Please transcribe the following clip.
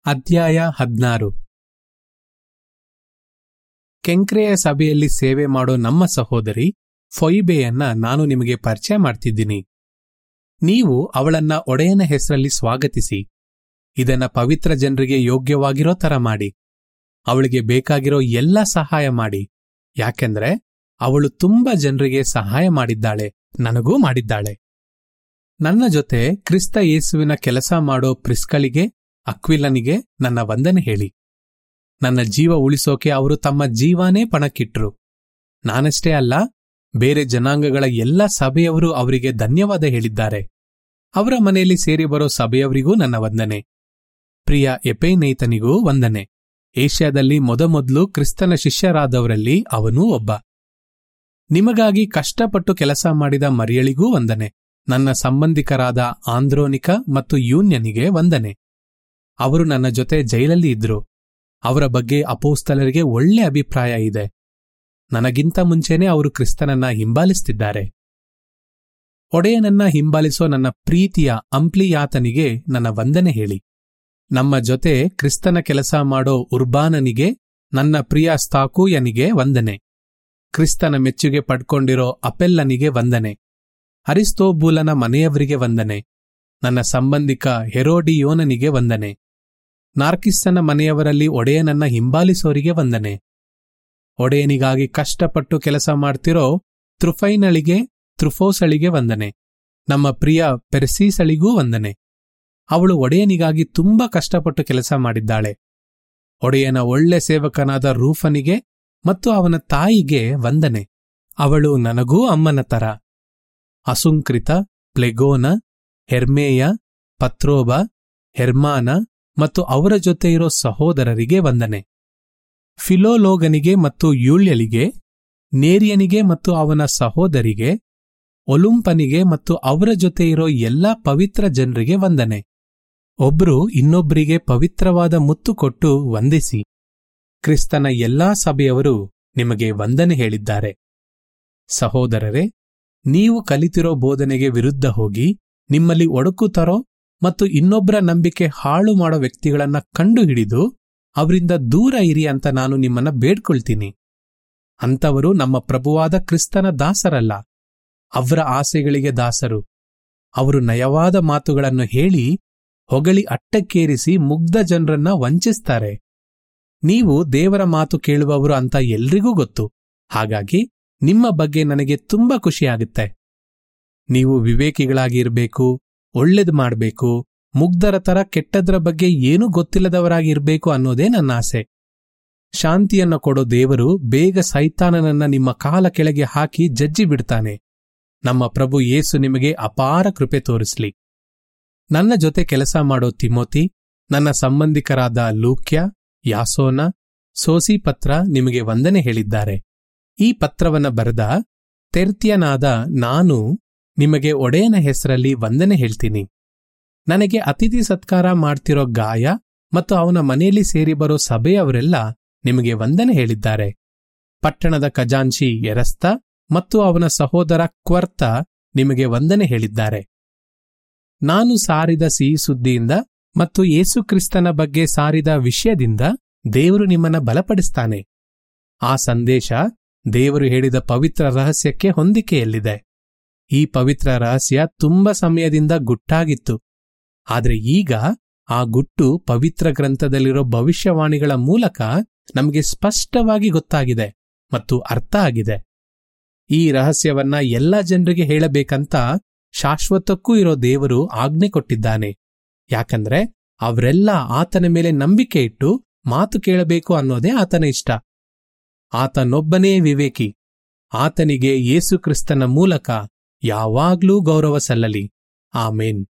ಅಧ್ಯಾಯ ಹದ್ನಾರು ಕೆಂಕ್ರೆಯ ಸಭೆಯಲ್ಲಿ ಸೇವೆ ಮಾಡೋ ನಮ್ಮ ಸಹೋದರಿ ಫೊಯಿಬೆಯನ್ನ ನಾನು ನಿಮಗೆ ಪರಿಚಯ ಮಾಡ್ತಿದ್ದೀನಿ ನೀವು ಅವಳನ್ನ ಒಡೆಯನ ಹೆಸರಲ್ಲಿ ಸ್ವಾಗತಿಸಿ ಇದನ್ನ ಪವಿತ್ರ ಜನರಿಗೆ ಯೋಗ್ಯವಾಗಿರೋ ತರ ಮಾಡಿ ಅವಳಿಗೆ ಬೇಕಾಗಿರೋ ಎಲ್ಲ ಸಹಾಯ ಮಾಡಿ ಯಾಕೆಂದ್ರೆ ಅವಳು ತುಂಬಾ ಜನರಿಗೆ ಸಹಾಯ ಮಾಡಿದ್ದಾಳೆ ನನಗೂ ಮಾಡಿದ್ದಾಳೆ ನನ್ನ ಜೊತೆ ಕ್ರಿಸ್ತ ಯೇಸುವಿನ ಕೆಲಸ ಮಾಡೋ ಪ್ರಿಸ್ಕಳಿಗೆ ಅಕ್ವಿಲನಿಗೆ ನನ್ನ ವಂದನೆ ಹೇಳಿ ನನ್ನ ಜೀವ ಉಳಿಸೋಕೆ ಅವರು ತಮ್ಮ ಜೀವಾನೇ ಪಣಕ್ಕಿಟ್ರು ನಾನಷ್ಟೇ ಅಲ್ಲ ಬೇರೆ ಜನಾಂಗಗಳ ಎಲ್ಲ ಸಭೆಯವರು ಅವರಿಗೆ ಧನ್ಯವಾದ ಹೇಳಿದ್ದಾರೆ ಅವರ ಮನೆಯಲ್ಲಿ ಸೇರಿ ಬರೋ ಸಭೆಯವರಿಗೂ ನನ್ನ ವಂದನೆ ಪ್ರಿಯ ಎಪೇನೈತನಿಗೂ ವಂದನೆ ಏಷ್ಯಾದಲ್ಲಿ ಮೊದಮೊದಲು ಕ್ರಿಸ್ತನ ಶಿಷ್ಯರಾದವರಲ್ಲಿ ಅವನೂ ಒಬ್ಬ ನಿಮಗಾಗಿ ಕಷ್ಟಪಟ್ಟು ಕೆಲಸ ಮಾಡಿದ ಮರಿಯಳಿಗೂ ವಂದನೆ ನನ್ನ ಸಂಬಂಧಿಕರಾದ ಆಂದ್ರೋನಿಕ ಮತ್ತು ಯೂನ್ಯನಿಗೆ ವಂದನೆ ಅವರು ನನ್ನ ಜೊತೆ ಜೈಲಲ್ಲಿ ಇದ್ರು ಅವರ ಬಗ್ಗೆ ಅಪೋಸ್ತಲರಿಗೆ ಒಳ್ಳೆ ಅಭಿಪ್ರಾಯ ಇದೆ ನನಗಿಂತ ಮುಂಚೆನೇ ಅವರು ಕ್ರಿಸ್ತನನ್ನ ಹಿಂಬಾಲಿಸ್ತಿದ್ದಾರೆ ಒಡೆಯನನ್ನ ಹಿಂಬಾಲಿಸೋ ನನ್ನ ಪ್ರೀತಿಯ ಅಂಪ್ಲಿಯಾತನಿಗೆ ನನ್ನ ವಂದನೆ ಹೇಳಿ ನಮ್ಮ ಜೊತೆ ಕ್ರಿಸ್ತನ ಕೆಲಸ ಮಾಡೋ ಉರ್ಬಾನನಿಗೆ ನನ್ನ ಪ್ರಿಯ ಸ್ತಾಕೂಯನಿಗೆ ವಂದನೆ ಕ್ರಿಸ್ತನ ಮೆಚ್ಚುಗೆ ಪಡ್ಕೊಂಡಿರೋ ಅಪೆಲ್ಲನಿಗೆ ವಂದನೆ ಅರಿಸ್ತೋಬೂಲನ ಮನೆಯವರಿಗೆ ವಂದನೆ ನನ್ನ ಸಂಬಂಧಿಕ ಹೆರೋಡಿಯೋನನಿಗೆ ವಂದನೆ ನಾರ್ಕಿಸ್ಸನ ಮನೆಯವರಲ್ಲಿ ಒಡೆಯನನ್ನ ಹಿಂಬಾಲಿಸೋರಿಗೆ ವಂದನೆ ಒಡೆಯನಿಗಾಗಿ ಕಷ್ಟಪಟ್ಟು ಕೆಲಸ ಮಾಡ್ತಿರೋ ತ್ರುಫೈನಳಿಗೆ ತ್ರುಫೋಸಳಿಗೆ ವಂದನೆ ನಮ್ಮ ಪ್ರಿಯ ಪೆರ್ಸೀಸಳಿಗೂ ವಂದನೆ ಅವಳು ಒಡೆಯನಿಗಾಗಿ ತುಂಬಾ ಕಷ್ಟಪಟ್ಟು ಕೆಲಸ ಮಾಡಿದ್ದಾಳೆ ಒಡೆಯನ ಒಳ್ಳೆ ಸೇವಕನಾದ ರೂಫನಿಗೆ ಮತ್ತು ಅವನ ತಾಯಿಗೆ ವಂದನೆ ಅವಳು ನನಗೂ ಅಮ್ಮನ ತರ ಅಸುಂಕೃತ ಪ್ಲೆಗೋನ ಹೆರ್ಮೇಯ ಪತ್ರೋಬ ಹೆರ್ಮಾನ ಮತ್ತು ಅವರ ಜೊತೆ ಇರೋ ಸಹೋದರರಿಗೆ ವಂದನೆ ಫಿಲೋಲೋಗನಿಗೆ ಮತ್ತು ಯೂಳ್ಯಲಿಗೆ ನೇರಿಯನಿಗೆ ಮತ್ತು ಅವನ ಸಹೋದರಿಗೆ ಒಲುಂಪನಿಗೆ ಮತ್ತು ಅವರ ಜೊತೆ ಇರೋ ಎಲ್ಲಾ ಪವಿತ್ರ ಜನರಿಗೆ ವಂದನೆ ಒಬ್ರು ಇನ್ನೊಬ್ರಿಗೆ ಪವಿತ್ರವಾದ ಮುತ್ತು ಕೊಟ್ಟು ವಂದಿಸಿ ಕ್ರಿಸ್ತನ ಎಲ್ಲಾ ಸಭೆಯವರು ನಿಮಗೆ ವಂದನೆ ಹೇಳಿದ್ದಾರೆ ಸಹೋದರರೇ ನೀವು ಕಲಿತಿರೋ ಬೋಧನೆಗೆ ವಿರುದ್ಧ ಹೋಗಿ ನಿಮ್ಮಲ್ಲಿ ಒಡಕು ತರೋ ಮತ್ತು ಇನ್ನೊಬ್ಬರ ನಂಬಿಕೆ ಹಾಳು ಮಾಡೋ ವ್ಯಕ್ತಿಗಳನ್ನ ಕಂಡುಹಿಡಿದು ಅವರಿಂದ ದೂರ ಇರಿ ಅಂತ ನಾನು ನಿಮ್ಮನ್ನ ಬೇಡ್ಕೊಳ್ತೀನಿ ಅಂಥವರು ನಮ್ಮ ಪ್ರಭುವಾದ ಕ್ರಿಸ್ತನ ದಾಸರಲ್ಲ ಅವರ ಆಸೆಗಳಿಗೆ ದಾಸರು ಅವರು ನಯವಾದ ಮಾತುಗಳನ್ನು ಹೇಳಿ ಹೊಗಳಿ ಅಟ್ಟಕ್ಕೇರಿಸಿ ಮುಗ್ಧ ಜನರನ್ನ ವಂಚಿಸ್ತಾರೆ ನೀವು ದೇವರ ಮಾತು ಕೇಳುವವರು ಅಂತ ಎಲ್ರಿಗೂ ಗೊತ್ತು ಹಾಗಾಗಿ ನಿಮ್ಮ ಬಗ್ಗೆ ನನಗೆ ತುಂಬಾ ಖುಷಿಯಾಗುತ್ತೆ ನೀವು ವಿವೇಕಿಗಳಾಗಿ ಇರಬೇಕು ಒಳ್ಳೇದು ಮಾಡಬೇಕು ಮುಗ್ಧರ ತರ ಕೆಟ್ಟದ್ರ ಬಗ್ಗೆ ಏನೂ ಗೊತ್ತಿಲ್ಲದವರಾಗಿ ಇರಬೇಕು ಅನ್ನೋದೇ ನನ್ನ ಆಸೆ ಶಾಂತಿಯನ್ನ ಕೊಡೋ ದೇವರು ಬೇಗ ಸೈತಾನನನ್ನ ನಿಮ್ಮ ಕಾಲ ಕೆಳಗೆ ಹಾಕಿ ಜಜ್ಜಿ ಬಿಡ್ತಾನೆ ನಮ್ಮ ಪ್ರಭು ಯೇಸು ನಿಮಗೆ ಅಪಾರ ಕೃಪೆ ತೋರಿಸ್ಲಿ ನನ್ನ ಜೊತೆ ಕೆಲಸ ಮಾಡೋ ತಿಮೋತಿ ನನ್ನ ಸಂಬಂಧಿಕರಾದ ಲೂಕ್ಯ ಯಾಸೋನ ಸೋಸಿ ಪತ್ರ ನಿಮಗೆ ವಂದನೆ ಹೇಳಿದ್ದಾರೆ ಈ ಪತ್ರವನ್ನ ಬರೆದ ತೆರ್ತ್ಯನಾದ ನಾನು ನಿಮಗೆ ಒಡೆಯನ ಹೆಸರಲ್ಲಿ ವಂದನೆ ಹೇಳ್ತೀನಿ ನನಗೆ ಅತಿಥಿ ಸತ್ಕಾರ ಮಾಡ್ತಿರೋ ಗಾಯ ಮತ್ತು ಅವನ ಮನೆಯಲ್ಲಿ ಸೇರಿ ಬರೋ ಸಭೆಯವರೆಲ್ಲ ನಿಮಗೆ ವಂದನೆ ಹೇಳಿದ್ದಾರೆ ಪಟ್ಟಣದ ಖಜಾಂಚಿ ಎರಸ್ತ ಮತ್ತು ಅವನ ಸಹೋದರ ಕ್ವರ್ತ ನಿಮಗೆ ವಂದನೆ ಹೇಳಿದ್ದಾರೆ ನಾನು ಸಾರಿದ ಸಿಹಿ ಸುದ್ದಿಯಿಂದ ಮತ್ತು ಯೇಸುಕ್ರಿಸ್ತನ ಬಗ್ಗೆ ಸಾರಿದ ವಿಷಯದಿಂದ ದೇವರು ನಿಮ್ಮನ್ನ ಬಲಪಡಿಸ್ತಾನೆ ಆ ಸಂದೇಶ ದೇವರು ಹೇಳಿದ ಪವಿತ್ರ ರಹಸ್ಯಕ್ಕೆ ಹೊಂದಿಕೆಯಲ್ಲಿದೆ ಈ ಪವಿತ್ರ ರಹಸ್ಯ ತುಂಬಾ ಸಮಯದಿಂದ ಗುಟ್ಟಾಗಿತ್ತು ಆದ್ರೆ ಈಗ ಆ ಗುಟ್ಟು ಪವಿತ್ರ ಗ್ರಂಥದಲ್ಲಿರೋ ಭವಿಷ್ಯವಾಣಿಗಳ ಮೂಲಕ ನಮಗೆ ಸ್ಪಷ್ಟವಾಗಿ ಗೊತ್ತಾಗಿದೆ ಮತ್ತು ಅರ್ಥ ಆಗಿದೆ ಈ ರಹಸ್ಯವನ್ನ ಎಲ್ಲ ಜನರಿಗೆ ಹೇಳಬೇಕಂತ ಶಾಶ್ವತಕ್ಕೂ ಇರೋ ದೇವರು ಆಜ್ಞೆ ಕೊಟ್ಟಿದ್ದಾನೆ ಯಾಕಂದ್ರೆ ಅವರೆಲ್ಲ ಆತನ ಮೇಲೆ ನಂಬಿಕೆ ಇಟ್ಟು ಮಾತು ಕೇಳಬೇಕು ಅನ್ನೋದೇ ಆತನ ಇಷ್ಟ ಆತನೊಬ್ಬನೇ ವಿವೇಕಿ ಆತನಿಗೆ ಯೇಸುಕ್ರಿಸ್ತನ ಮೂಲಕ ಯಾವಾಗ್ಲೂ ಗೌರವ ಸಲ್ಲಲಿ ಆಮೇನ್